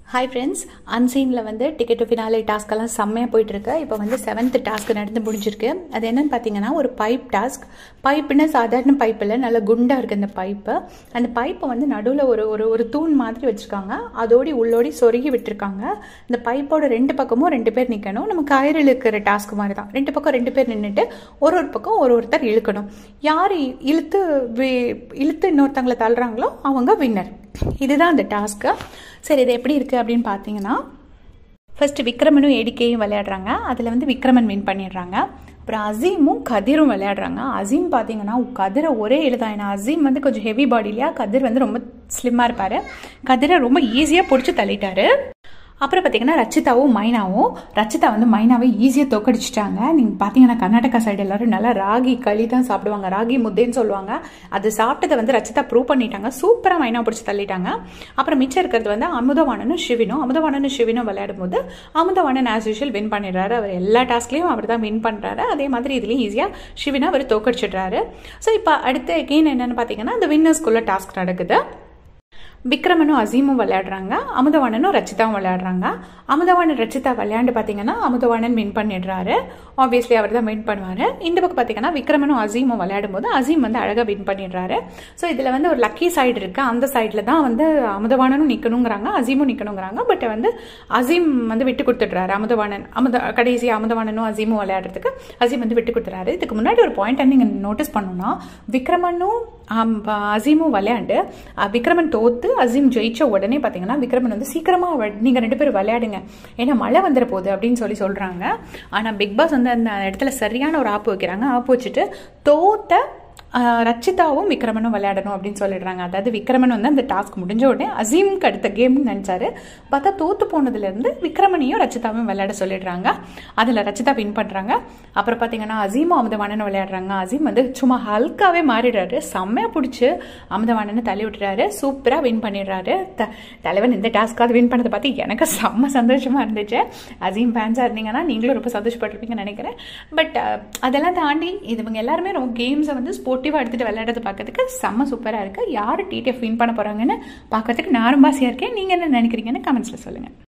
hi friends அன்சீனில் வந்து ticket to finale டாஸ்க்கெல்லாம் செம்மையாக போயிட்டுருக்கு இப்போ வந்து செவன்த் டாஸ்க் நடந்து முடிஞ்சிருக்கு அது என்னன்னு பார்த்தீங்கன்னா ஒரு பைப் டாஸ்க் பைப்புன்னா சாதாரண பைப் இல்லை நல்ல குண்டாக இருக்குது அந்த பைப்பு அந்த பைப்பை வந்து நடுவில் ஒரு ஒரு ஒரு தூண் மாதிரி வச்சுருக்காங்க அதோடி உள்ளோடி சொருகி விட்டுருக்காங்க இந்த பைப்போட ரெண்டு பக்கமும் ரெண்டு பேர் நிற்கணும் நம்ம கயிறு இழுக்கிற டாஸ்க் மாதிரி தான் ரெண்டு பக்கம் ரெண்டு பேர் நின்றுட்டு ஒரு ஒரு பக்கம் ஒரு ஒருத்தர் இழுக்கணும் யார் இழுத்து வி- இழுத்து இன்னொருத்தங்களை தள்ளுறாங்களோ அவங்க வின்னர் இதுதான் அந்த டாஸ்க்கு சரி இது எப்படி இருக்குது அப்படின்னு பார்த்தீங்கன்னா ஃபர்ஸ்ட் விக்ரமனும் ஏடிக்கையும் விளையாடுறாங்க அதில் வந்து விக்ரமன் வின் பண்ணிடுறாங்க அப்புறம் அசீமும் கதிரும் விளையாடுறாங்க அசீம் பார்த்தீங்கன்னா கதிரை ஒரே எழுதான் ஏன்னா அசீம் வந்து கொஞ்சம் ஹெவி பாடி இல்லையா கதிர் வந்து ரொம்ப ஸ்லிம்மாக இருப்பார் கதிரை ரொம்ப ஈஸியாக பிடிச்சி தள்ளிட்டாரு அப்புறம் பார்த்தீங்கன்னா ரச்சிதாவும் மைனாவும் ரச்சிதா வந்து மைனாவை ஈஸியாக தோக்கடிச்சிட்டாங்க நீங்கள் பார்த்தீங்கன்னா கர்நாடகா சைடு எல்லாரும் நல்லா ராகி களி தான் சாப்பிடுவாங்க ராகி முத்தேன்னு சொல்லுவாங்க அது சாப்பிட்டதை வந்து ரச்சிதா ப்ரூவ் பண்ணிட்டாங்க சூப்பராக மைனா பிடிச்சி தள்ளிட்டாங்க அப்புறம் மிச்சம் இருக்கிறது வந்து அமுதவாணனும் சிவினும் அமுதவாணனும் சிவினும் விளையாடும் போது அமுதவாணன் ஆஸ் யூஷுவல் வின் பண்ணிடுறாரு அவர் எல்லா டாஸ்க்லையும் அவர் தான் வின் பண்ணுறாரு அதே மாதிரி இதுலேயும் ஈஸியாக சிவினை அவர் தோக்கடிச்சிடுறாரு ஸோ இப்போ அடுத்து எகெயின் என்னென்னு பார்த்தீங்கன்னா அந்த வின்னர்ஸ்குள்ள டாஸ்க் நடக்குது விக்ரமனும் அசீமும் விளையாடுறாங்க அமுதவாணனும் ரச்சிதாவும் விளையாடுறாங்க அமுதவாணன் ரச்சிதா விளையாண்டு பார்த்தீங்கன்னா அமுதவாணன் வின் பண்ணிடுறாரு ஆப்வியஸ்லி அவர் தான் வின் பண்ணுவார் இந்த பக்கம் பார்த்தீங்கன்னா விக்ரமனும் அசீமும் விளையாடும் போது அசீம் வந்து அழகாக வின் பண்ணிடுறாரு ஸோ இதில் வந்து ஒரு லக்கி சைடு இருக்கு அந்த சைடில் தான் வந்து அமுதவாணனும் நிற்கணுங்கிறாங்க அசீமும் நிற்கணுங்கிறாங்க பட் வந்து அசீம் வந்து விட்டு கொடுத்துட்றாரு அமுதவாணன் அமுத கடைசி அமுதவாணனும் அசீமும் விளையாடுறதுக்கு அசீம் வந்து விட்டு கொடுத்துறாரு இதுக்கு முன்னாடி ஒரு பாயிண்ட் நீங்கள் நோட்டீஸ் பண்ணணும்னா விக்ரமனும் ஆம், ப- அசீமும் விளையாண்டு அஹ், விக்ரமன் தோத்து அசீம் ஜெயிச்ச உடனே பார்த்தீங்கன்னா விக்ரமன் வந்து சீக்கிரமாக நீங்கள் ரெண்டு பேரும் விளையாடுங்க ஏன்னா மழை வந்துட போகுது அப்படின்னு சொல்லி சொல்கிறாங்க ஆனால் பிக் பாஸ் வந்து அந்த இடத்துல சரியான ஒரு ஆப்பு வைக்கிறாங்க ஆப்பு வச்சுட்டு தோத்த அஹ், ரச்சிதாவும் விக்ரமனும் விளையாடணும் அப்படின்னு சொல்லிடுறாங்க அதாவது விக்ரமன் வந்து அந்த டாஸ்க் முடிஞ்ச உடனே அசீமுக்கு அடுத்த கேம்னு நினச்சாரு பார்த்தா தோத்து போனதுலேருந்து விக்ரமனையும் ரச்சிதாவும் விளையாட சொல்லிடுறாங்க அதில் ரச்சிதா வின் பண்ணுறாங்க அப்புறம் பார்த்தீங்கன்னா அசீமும் அமுதவாணனும் விளையாடுறாங்க அசீம் வந்து சும்மா ஹல்காவே மாறிடுறாரு செம்மையாக பிடிச்சி அமுதவாணனை தள்ளி விட்டுறாரு சூப்பராக வின் பண்ணிடுறாரு த தலைவன் இந்த டாஸ்க்காவது வின் பண்ணதை பார்த்து எனக்கு செம்ம சந்தோஷமாக இருந்துச்சு அசீம் ஃபேன்ஸாக இருந்தீங்கன்னா நீங்களும் ரொம்ப சந்தோஷப்பட்டிருப்பீங்கன்னு நினைக்கிறேன் பட் அதெல்லாம் தாண்டி இதுவங்க எல்லாருமே ரொம்ப கேம்ஸை வந்து ஸ்போர்ட்டிவாக எடுத்துகிட்டு விளையாடுறது பார்க்கறதுக்கு செம்ம சூப்பராக இருக்குது யார் டிடிஎஃப் வின் பண்ண போகிறாங்கன்னு பார்க்கறதுக்கு நான் ரொம்ப ஆசையாக இருக்கேன் நீங்கள் என்ன நினைக்கிறீங்கன்னு கமெண்ட்ஸில் சொல்லுங்கள்